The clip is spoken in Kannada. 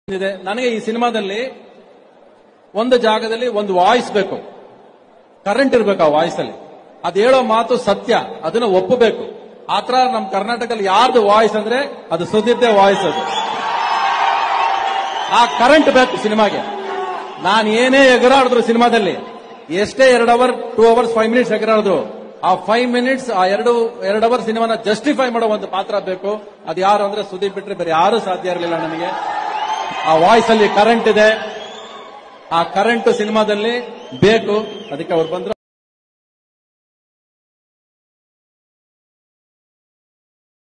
ಇದೆ ನನಗೆ ಈ ಸಿನಿಮಾದಲ್ಲಿ ಒಂದು ಜಾಗದಲ್ಲಿ ಒಂದು ವಾಯ್ಸ್ ಬೇಕು ಕರೆಂಟ್ ಇರ್ಬೇಕು ಆ ವಾಯ್ಸ್ ಅಲ್ಲಿ ಅದು ಹೇಳೋ ಮಾತು ಸತ್ಯ ಅದನ್ನ ಒಪ್ಪಬೇಕು ಆತರ ನಮ್ಮ ಕರ್ನಾಟಕದಲ್ಲಿ ಯಾರ್ದು ವಾಯ್ಸ್ ಅಂದ್ರೆ ಅದು ಸುದೀಪ್ದೆ ವಾಯ್ಸ್ ಅದು ಆ ಕರೆಂಟ್ ಬೇಕು ಸಿನಿಮಾಗೆ ನಾನು ಏನೇ ಎಗರಾಡಿದ್ರು ಸಿನಿಮಾದಲ್ಲಿ ಎಷ್ಟೇ ಎರಡು hour two hours five minutes ಎಗರಾಡಿದ್ರು ಆ ಫೈವ್ ಮಿನಿಟ್ಸ್ ಆ ಎರಡು ಎರಡು ಅವರ್ ಸಿನಿಮಾನ ಜಸ್ಟಿಫೈ ಮಾಡೋ ಒಂದು ಪಾತ್ರ ಬೇಕು ಅದು ಯಾರು ಅಂದ್ರೆ ಸುದೀಪ್ ಬಿಟ್ರೆ ಬೇರೆ ಯಾರು ಸಾಧ್ಯ ಇರಲಿಲ್ಲ ನನಗೆ ಆ ವಾಯ್ಸ್ ಅಲ್ಲಿ ಕರೆಂಟ್ ಇದೆ ಆ ಕರೆಂಟ್ ಸಿನಿಮಾದಲ್ಲಿ ಬೇಕು ಅದಕ್ಕೆ ಅವ್ರು ಬಂದ್ರು